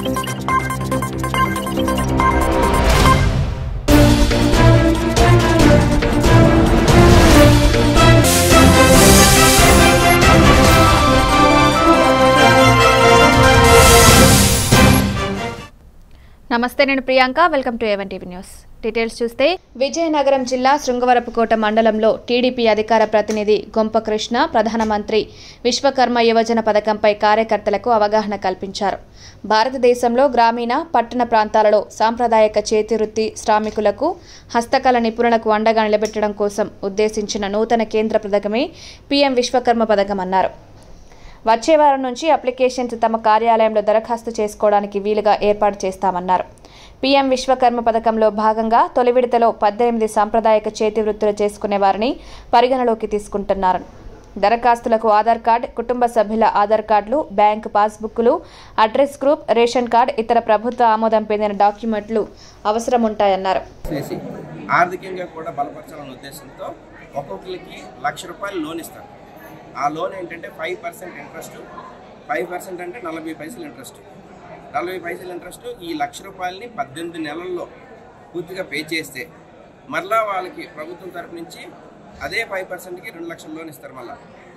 నమస్తే నేను Priyanka welcome to even TV news details చూస్తే విజయనగరం జిల్లా శృంగవరపుకోట మండలంలో టీడీపీ అధికార ప్రతినిధి గొంప కృష్ణ ప్రధానమంత్రి విశ్వకర్మ యువజన పథకంపై కార్యకర్తలకు అవగాహన కల్పించారు భారతదేశంలో గ్రామీణ పట్టణ ప్రాంతాలలో సాంప్రదాయక చేతివృత్తి శ్రామికులకు హస్తకళ నిపుణులకు అండగా నిలబెట్టడం కోసం ఉద్దేశించిన నూతన కేంద్ర పథకమే పీఎం విశ్వకర్మ పథకం అన్నారు వచ్చే వారం నుంచి అప్లికేషన్స్ తమ కార్యాలయంలో దరఖాస్తు చేసుకోవడానికి వీలుగా ఏర్పాటు చేస్తామన్నారు పీఎం విశ్వకర్మ పథకంలో భాగంగా తొలి విడతలో పద్దెనిమిది సాంప్రదాయక చేతి వృత్తులు చేసుకునే వారిని పరిగణలోకి తీసుకుంటున్నారు దరఖాస్తులకు ఆధార్ కార్డ్ కుటుంబ సభ్యుల ఆధార్ కార్డులు బ్యాంకు పాస్బుక్లు అడ్రస్ గ్రూప్ రేషన్ కార్డ్ ఇతర ప్రభుత్వ ఆమోదం పొందిన డాక్యుమెంట్లు అవసరం ఉంటాయన్నారు చేసి ఆర్థికంగా కూడా బలపరచాలనే ఉద్దేశంతో ఒక్కొక్కరికి లక్ష రూపాయలు లోన్ ఇస్తారు ఆ లోన్ ఏంటంటే five percent interest five percent అంటే నలభై పైసలు ఇంట్రెస్ట్ నలభై పైసలు ఇంట్రెస్ట్ ఈ లక్ష రూపాయలని పద్దెనిమిది నెలల్లో పూర్తిగా పే చేస్తే మరలా వాళ్ళకి ప్రభుత్వం తరపు నుంచి అదే ఫైవ్ పర్సెంట్కి రెండు లక్షల లోన్ ఇస్తారు మళ్ళీ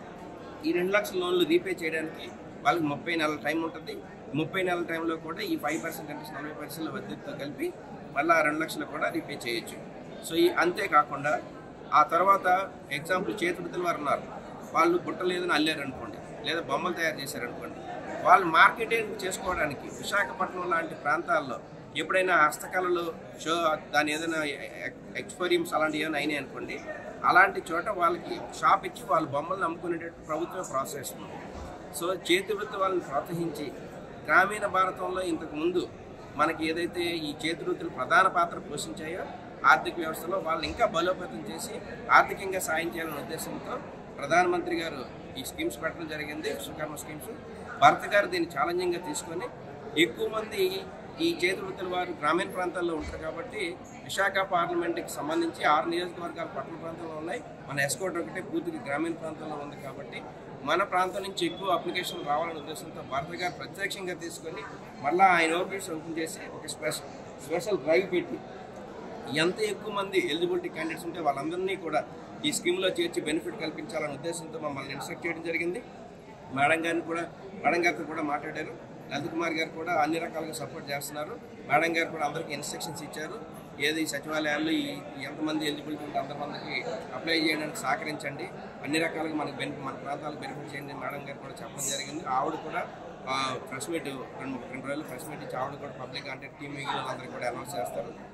ఈ రెండు లక్షల లోన్లు రీపే చేయడానికి వాళ్ళకి ముప్పై నెలల టైం ఉంటుంది ముప్పై నెలల టైంలో కూడా ఈ ఫైవ్ పర్సెంట్ ఇంట్రెస్ట్ నలభై పర్సెంట్ వద్దతితో కలిపి మళ్ళీ ఆ రెండు లక్షలు కూడా రీపే చేయొచ్చు సో ఈ అంతేకాకుండా ఆ తర్వాత ఎగ్జాంపుల్ చేతివృత్తుల వారు ఉన్నారు వాళ్ళు బుట్టలు ఏదైనా అల్లారు అనుకోండి లేదా బొమ్మలు తయారు చేశారనుకోండి వాళ్ళు మార్కెటింగ్ చేసుకోవడానికి విశాఖపట్నం లాంటి ప్రాంతాల్లో ఎప్పుడైనా హస్తకళలు షో దాని ఏదైనా ఎక్స్పీరియన్స్ అలాంటివి ఏమైనా అయినాయి అనుకోండి అలాంటి చోట వాళ్ళకి షాప్ ఇచ్చి వాళ్ళ బొమ్మలు అమ్ముకునేటట్టు ప్రభుత్వం ప్రోత్సహిస్తుంది సో చేతి వృత్తి వాళ్ళని ప్రోత్సహించి గ్రామీణ భారతంలో ఇంతకు ముందు మనకి ఏదైతే ఈ చేతి వృత్తులు ప్రధాన పాత్ర పోషించాయో ఆర్థిక వ్యవస్థలో వాళ్ళని ఇంకా బలోపేతం చేసి ఆర్థికంగా సాయం చేయాలనే ఉద్దేశంతో ప్రధానమంత్రి గారు ఈ స్కీమ్స్ పెట్టడం జరిగింది విశ్వకర్మ స్కీమ్స్ భరత్ గారు దీన్ని ఛాలెంజింగ్గా తీసుకొని ఎక్కువ మంది ఈ చేతి వృత్తుల వారు గ్రామీణ ప్రాంతాల్లో ఉంటారు కాబట్టి విశాఖ పార్లమెంట్కి సంబంధించి ఆరు నియోజకవర్గాలు పట్టణ ప్రాంతంలో ఉన్నాయి మన ఎస్కోట్ ఒకటే పూర్తిగా గ్రామీణ ప్రాంతంలో ఉంది కాబట్టి మన ప్రాంతం నుంచి ఎక్కువ అప్లికేషన్ రావాలనే ఉద్దేశంతో భరత్ గారు ప్రత్యక్షంగా తీసుకొని మళ్ళీ ఆయన ఓపెన్స్ ఓపెన్ చేసి ఒక స్పెషల్ స్పెషల్ డ్రైవ్ పెట్టి ఎంత ఎక్కువ మంది ఎలిజిబిలిటీ క్యాండిడేట్స్ ఉంటే వాళ్ళందరినీ కూడా ఈ స్కీమ్లో చేర్చి బెనిఫిట్ కల్పించాలనే ఉద్దేశంతో మమ్మల్ని ఇన్స్ట్రక్ట్ చేయడం జరిగింది మేడం గారిని కూడా మేడం గారితో కూడా మాట్లాడారు లలిత్ కుమార్ గారు కూడా అన్ని రకాలుగా సపోర్ట్ చేస్తున్నారు మేడం గారు కూడా అందరికీ ఇన్స్ట్రక్షన్స్ ఇచ్చారు ఏది సచివాలయాల్లో ఈ ఎంతమంది ఎలిజిబిలిటీ ఉంటే అంతమందికి అప్లై చేయడానికి సహకరించండి అన్ని రకాలుగా మనకి బెనిఫిట్ మన ప్రాంతాలకు బెనిఫిట్ చేయండి మేడం గారు కూడా చెప్పడం జరిగింది ఆవిడ కూడా ప్రెస్ మీట్ రెండు రెండు రోజులు ప్రెస్ మీట్ ఇచ్చి ఆవిడ కూడా పబ్లిక్ అంటే టీమ్ మిగిలిన అందరికీ కూడా అనౌన్స్ చేస్తారు